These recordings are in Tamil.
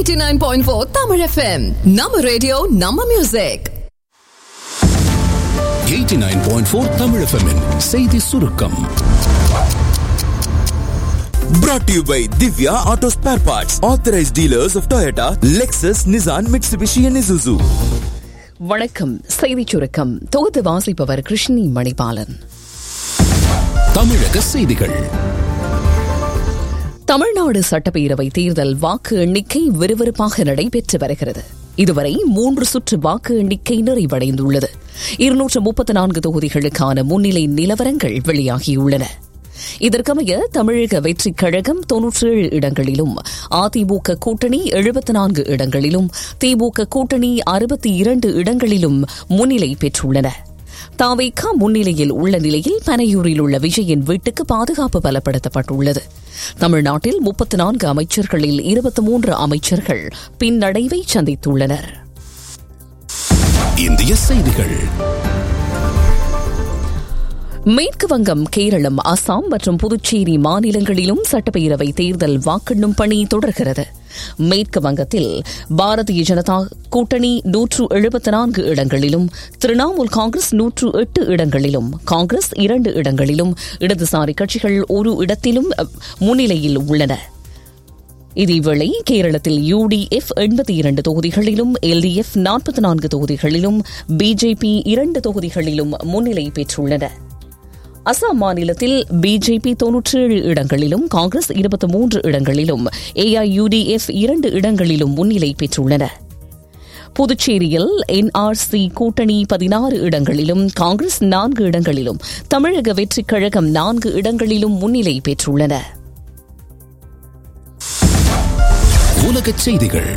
89.4 Tamil FM. நம்ம ரேடியோ நம்ம மியூசிக் 89.4 Tamil FM -இன் செய்தி சுருக்கம் Brought to you by Divya Auto Spare Parts, authorized dealers of Toyota, Lexus, Nissan, Mitsubishi, and Isuzu. வணக்கம் செய்திச் சுருக்கம் தொகுத்து வாசிப்பவர் கிருஷ்ணி மணிபாலன் தமிழக செய்திகள் தமிழ்நாடு சட்டப்பேரவை தேர்தல் வாக்கு எண்ணிக்கை விறுவிறுப்பாக நடைபெற்று வருகிறது இதுவரை மூன்று சுற்று வாக்கு எண்ணிக்கை நிறைவடைந்துள்ளது இருநூற்று முப்பத்தி நான்கு தொகுதிகளுக்கான முன்னிலை நிலவரங்கள் வெளியாகியுள்ளன இதற்கமைய தமிழக வெற்றிக் கழகம் தொன்னூற்றேழு இடங்களிலும் அதிமுக கூட்டணி எழுபத்தி நான்கு இடங்களிலும் திமுக கூட்டணி அறுபத்தி இரண்டு இடங்களிலும் முன்னிலை பெற்றுள்ளன தாவேக்கா முன்னிலையில் உள்ள நிலையில் பனையூரில் உள்ள விஜயின் வீட்டுக்கு பாதுகாப்பு பலப்படுத்தப்பட்டுள்ளது தமிழ்நாட்டில் முப்பத்தி நான்கு அமைச்சர்களில் இருபத்தி மூன்று அமைச்சர்கள் பின்னடைவை சந்தித்துள்ளனர் இந்திய செய்திகள் மேற்கு வங்கம் கேரளம் அசாம் மற்றும் புதுச்சேரி மாநிலங்களிலும் சட்டப்பேரவை தேர்தல் வாக்கெண்ணும் பணி தொடர்கிறது மேற்கு வங்கத்தில் பாரதிய ஜனதா கூட்டணி நூற்று எழுபத்தி நான்கு இடங்களிலும் திரிணாமுல் காங்கிரஸ் நூற்று எட்டு இடங்களிலும் காங்கிரஸ் இரண்டு இடங்களிலும் இடதுசாரி கட்சிகள் ஒரு இடத்திலும் முன்னிலையில் உள்ளன இதேவேளை கேரளத்தில் யுடிஎஃப் எண்பத்தி இரண்டு தொகுதிகளிலும் எல்டிஎஃப் நாற்பத்தி நான்கு தொகுதிகளிலும் பிஜேபி இரண்டு தொகுதிகளிலும் முன்னிலை பெற்றுள்ளன அசாம் மாநிலத்தில் பிஜேபி தொன்னூற்றேழு இடங்களிலும் காங்கிரஸ் இருபத்தி மூன்று இடங்களிலும் ஏஐயுடிஎஃப் இரண்டு இடங்களிலும் முன்னிலை பெற்றுள்ளன புதுச்சேரியில் என்ஆர்சி கூட்டணி பதினாறு இடங்களிலும் காங்கிரஸ் நான்கு இடங்களிலும் தமிழக வெற்றிக் கழகம் நான்கு இடங்களிலும் முன்னிலை பெற்றுள்ளன உலகச் செய்திகள்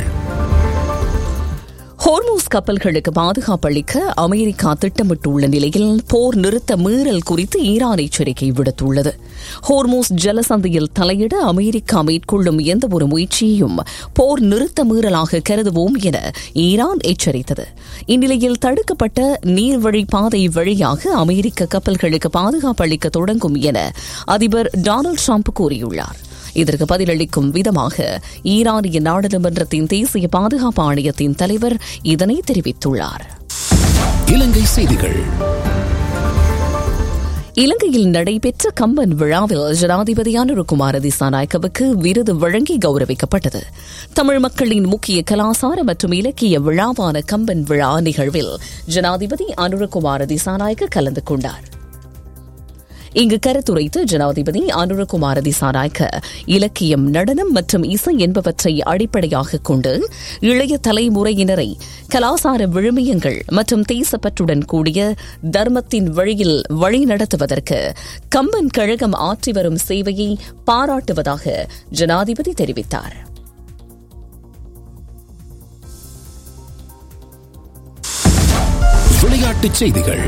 ஹோர்மூஸ் கப்பல்களுக்கு பாதுகாப்பு அளிக்க அமெரிக்கா திட்டமிட்டுள்ள நிலையில் போர் நிறுத்த மீறல் குறித்து ஈரான் எச்சரிக்கை விடுத்துள்ளது ஹோர்மூஸ் ஜலசந்தையில் தலையிட அமெரிக்கா மேற்கொள்ளும் எந்தவொரு முயற்சியையும் போர் நிறுத்த மீறலாக கருதுவோம் என ஈரான் எச்சரித்தது இந்நிலையில் தடுக்கப்பட்ட நீர்வழி பாதை வழியாக அமெரிக்க கப்பல்களுக்கு பாதுகாப்பு அளிக்க தொடங்கும் என அதிபர் டொனால்டு ட்ரம்ப் கூறியுள்ளார் இதற்கு பதிலளிக்கும் விதமாக ஈரானிய நாடாளுமன்றத்தின் தேசிய பாதுகாப்பு ஆணையத்தின் தலைவர் இதனை தெரிவித்துள்ளார் இலங்கை செய்திகள் இலங்கையில் நடைபெற்ற கம்பன் விழாவில் ஜனாதிபதி அனுருகுமார திசாநாயக்கவுக்கு விருது வழங்கி கௌரவிக்கப்பட்டது தமிழ் மக்களின் முக்கிய கலாசார மற்றும் இலக்கிய விழாவான கம்பன் விழா நிகழ்வில் ஜனாதிபதி அனுரகுமார திசாநாயக்க கலந்து கொண்டார் இங்கு கருத்துரைத்து ஜனாதிபதி அனுரகுமார திசாநாயக்க இலக்கியம் நடனம் மற்றும் இசை என்பவற்றை அடிப்படையாக கொண்டு இளைய தலைமுறையினரை கலாசார விழுமியங்கள் மற்றும் தேசப்பற்றுடன் கூடிய தர்மத்தின் வழியில் வழிநடத்துவதற்கு கம்பன் கழகம் ஆற்றி வரும் சேவையை பாராட்டுவதாக ஜனாதிபதி தெரிவித்தார் விளையாட்டுச் செய்திகள்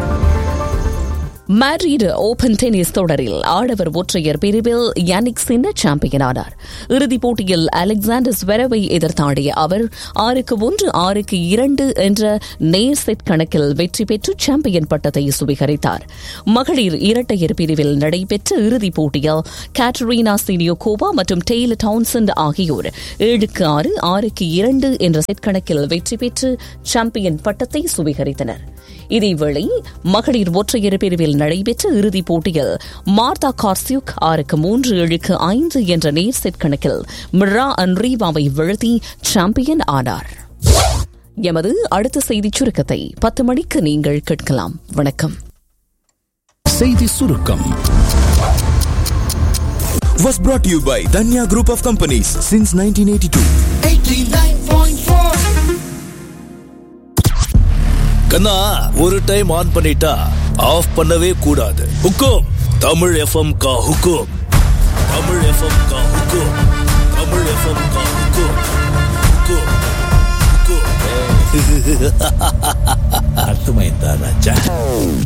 மேட்ரிட் ஓபன் டென்னிஸ் தொடரில் ஆடவர் ஒற்றையர் பிரிவில் யானிக் சின்ன சாம்பியனானார் இறுதிப் போட்டியில் அலெக்சாண்டர் ஸ்வெரவை எதிர்த்தாடிய அவர் ஆறுக்கு ஒன்று ஆறுக்கு இரண்டு என்ற நேர் செட் கணக்கில் வெற்றி பெற்று சாம்பியன் பட்டத்தை சுவீகரித்தார் மகளிர் இரட்டையர் பிரிவில் நடைபெற்ற இறுதிப் போட்டியில் கேட்டரீனா சினியோகோவா மற்றும் டெய்லர் டவுன்சன் ஆகியோர் ஏழுக்கு ஆறு ஆறுக்கு இரண்டு என்ற செட் கணக்கில் வெற்றி பெற்று சாம்பியன் பட்டத்தை சுவீகரித்தனர் இதேவேளை மகளிர் ஒற்றையர் பிரிவில் நடைபெற்ற இறுதிப் போட்டியில் மார்தா கார்சியுக் ஆறுக்கு மூன்று ஏழுக்கு ஐந்து என்ற நேர் செட் கணக்கில் மிர்ரா அன்ரீவாவை வீழ்த்தி சாம்பியன் ஆனார் எமது அடுத்த செய்திச் சுருக்கத்தை பத்து மணிக்கு நீங்கள் கேட்கலாம் வணக்கம் செய்தி சுருக்கம் Was brought to you by Danya Group of Companies since 1982. கண்ணா ஒரு டைம் ஆன் பண்ணிட்டா ஆஃப் பண்ணவே கூடாது ஹுக்கும் தமிழ் எஃப்எம் கா ஹுக்கும் தமிழ் எஃப்எம் கா ஹுக்கும் தமிழ் எஃப்எம் கா ஹுக்கும் ஹுக்கும் ஹுக்கும் அர்த்தமாயிருந்தா ராஜா